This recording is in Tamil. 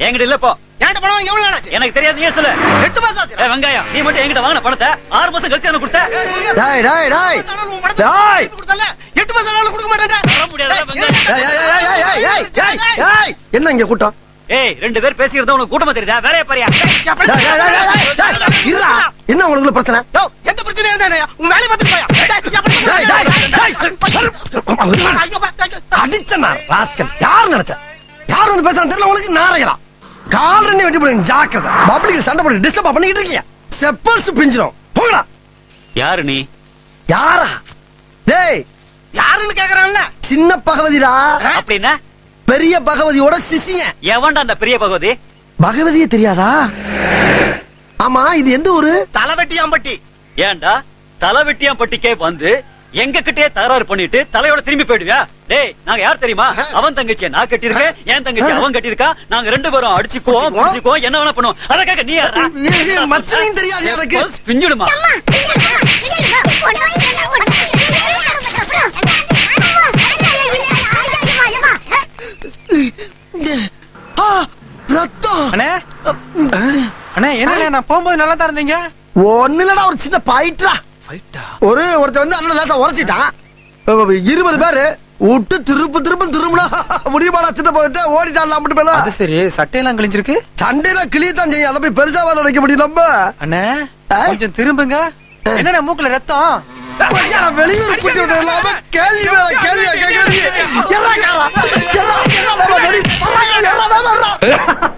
என்கிட்ட இல்ல போ என்கிட்ட பணம் வாங்கி எவ்வளவு நாள் ஆச்சு எனக்கு தெரியாது நீ சொல்லு எட்டு மாசம் ஆச்சு ஏய், வெங்காயம் நீ மட்டும் என்கிட்ட வாங்கின பணத்தை ஆறு மாசம் கழிச்சு எனக்கு கொடுத்த டேய் டேய் டேய் டேய் எட்டு மாசம் ஆனாலும் கொடுக்க மாட்டேன் வர முடியாதுடா, வெங்காயம். ஏய், ஏய், ஏய், ஏய், ஏய், ஏய், ஏய், ஏய், என்ன இங்க கூட்டம் ஏய் ரெண்டு பேர் பேசிக்கிறதா உனக்கு கூட்டமா தெரியுதா வேலையை பாரியா டேய், டேய், டேய், டேய், டேய், டேய், இருடா. என்ன உங்களுக்கு பிரச்சனை எந்த பிரச்சனையும் இருந்தானே உன் வேலையை பார்த்துட்டு போயா டேய், டேய், டேய். அடிச்சனா ராஸ்கல் யார் நினைச்ச யார் வந்து பேசுறான்னு தெரியல உங்களுக்கு நாரைகளா கால் ரெண்டு வெட்டி போடுங்க ஜாக்கிரதை பப்ளிக் சண்டை போட்டு டிஸ்டர்ப் பண்ணிக்கிட்டு இருக்கீங்க செப்பல்ஸ் பிஞ்சிரும் போங்கடா யாரு நீ யாரா டேய் யாருன்னு கேக்குறான்ல சின்ன பகவதிடா அப்படின்னா பெரிய பகவதியோட சிசிய எவன்டா அந்த பெரிய பகவதி பகவதியே தெரியாதா ஆமா இது எந்த ஊரு தலைவெட்டியாம்பட்டி ஏன்டா தலைவெட்டியாம் பட்டிக்கே வந்து எங்க கிட்டே தகராறு பண்ணிட்டு தலையோட திரும்பி போயிடுவியா டேய் நாங்க யார் தெரியுமா அவன் தங்கச்சியை நான் கட்டியிருக்கேன் என் தங்கச்சி அவன் கட்டியிருக்கா நாங்க ரெண்டு பேரும் அடிச்சுக்குவோம் அடிச்சுக்குவோம். பிடிச்சுக்குவோம் என்ன வேணா பண்ணுவோம் அதற்காக நீ யாரா ஏய், ஏய், மச்சனையும் தெரியாது எனக்கு. பல்ஸ் பிஞ்சிடுமா ஆ, ரத்தம் அண்ணே அண்ணே என்ன நான் போகும்போது நல்லா தான் இருந்தீங்க ஒண்ணு இல்லடா ஒரு சின்ன பாயிட்டா ஒரு ஒருத்தன் வந்து அண்ணன் லேசா உரைச்சிட்டான் அஹ் இருபது பேரு விட்டு திருப்பு திரும்ப திரும்பினா முடியுமாடா சின்ன போயிட்டு ஓடிட்டான் மட்டும் பேர்ல அது சரி சட்டையெல்லாம் கிழிஞ்சிருக்கு சண்டையில கிளியத்தான் செய்யும் அதை போய் பெருசா வேலை வைக்க முடியும் நம்ம அண்ணே ஆ? கொஞ்சம் திரும்புங்க என்னண்ணே மூக்குல ரத்தம் ஐயா, நான் வெளியூர் கூட்டி விட்டு இல்லாம கேள்வி மேல கேள்வியா கேட்கறீங்க எல்லா காரா எல்லா எல்லா வெளி எல்லா எல்லா